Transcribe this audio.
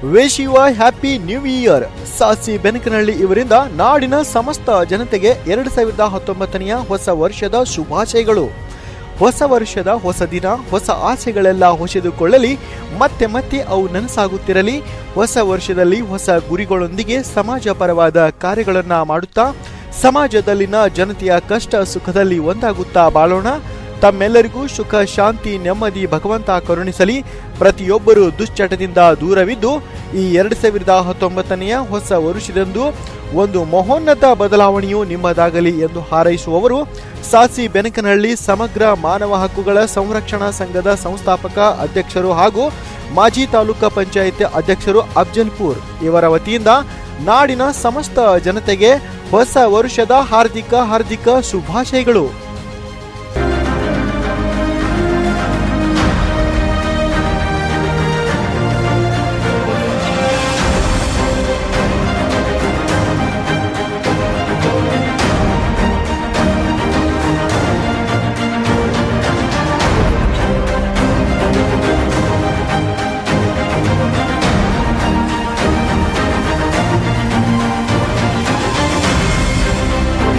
wish you happy new year ಸಾಸಿ ಬೆನಕನಹಳ್ಳಿ ಇವರಿಂದ ನಾಡಿನ ಸಮಸ್ತ ಜನತೆಗೆ ಎರಡು ಸಾವಿರದ ಹತ್ತೊಂಬತ್ತನೆಯ ಹೊಸ ವರ್ಷದ ಶುಭಾಶಯಗಳು ಹೊಸ ವರ್ಷದ ಹೊಸ ದಿನ ಹೊಸ ಆಸೆಗಳೆಲ್ಲ ಹೊಸೆದುಕೊಳ್ಳಲಿ ಮತ್ತೆ ಮತ್ತೆ ಅವು ನನಸಾಗುತ್ತಿರಲಿ ಹೊಸ ವರ್ಷದಲ್ಲಿ ಹೊಸ ಗುರಿಗಳೊಂದಿಗೆ ಸಮಾಜ ಪರವಾದ ಕಾರ್ಯಗಳನ್ನ ಮಾಡುತ್ತಾ ಸಮಾಜದಲ್ಲಿನ ಜನತೆಯ ಕಷ್ಟ ಸುಖದಲ್ಲಿ ಒಂದಾಗುತ್ತಾ ಬಾಳೋಣ ತಮ್ಮೆಲ್ಲರಿಗೂ ಸುಖ ಶಾಂತಿ ನೆಮ್ಮದಿ ಭಗವಂತ ಕರುಣಿಸಲಿ ಪ್ರತಿಯೊಬ್ಬರು ದುಶ್ಚಟದಿಂದ ದೂರವಿದ್ದು ಈ ಎರಡು ಸಾವಿರದ ಹತ್ತೊಂಬತ್ತನೆಯ ಹೊಸ ವರುಷದಂದು ಒಂದು ಮಹೋನ್ನತ ಬದಲಾವಣೆಯು ನಿಮ್ಮದಾಗಲಿ ಎಂದು ಹಾರೈಸುವವರು ಸಾಸಿ ಬೆನಕನಹಳ್ಳಿ ಸಮಗ್ರ ಮಾನವ ಹಕ್ಕುಗಳ ಸಂರಕ್ಷಣಾ ಸಂಘದ ಸಂಸ್ಥಾಪಕ ಅಧ್ಯಕ್ಷರು ಹಾಗೂ ಮಾಜಿ ತಾಲೂಕಾ ಪಂಚಾಯತ್ ಅಧ್ಯಕ್ಷರು ಅಫ್ಜಲ್ಪುರ್ ಇವರ ವತಿಯಿಂದ ನಾಡಿನ ಸಮಸ್ತ ಜನತೆಗೆ ಹೊಸ ವರುಷದ ಹಾರ್ದಿಕ ಹಾರ್ದಿಕ ಶುಭಾಶಯಗಳು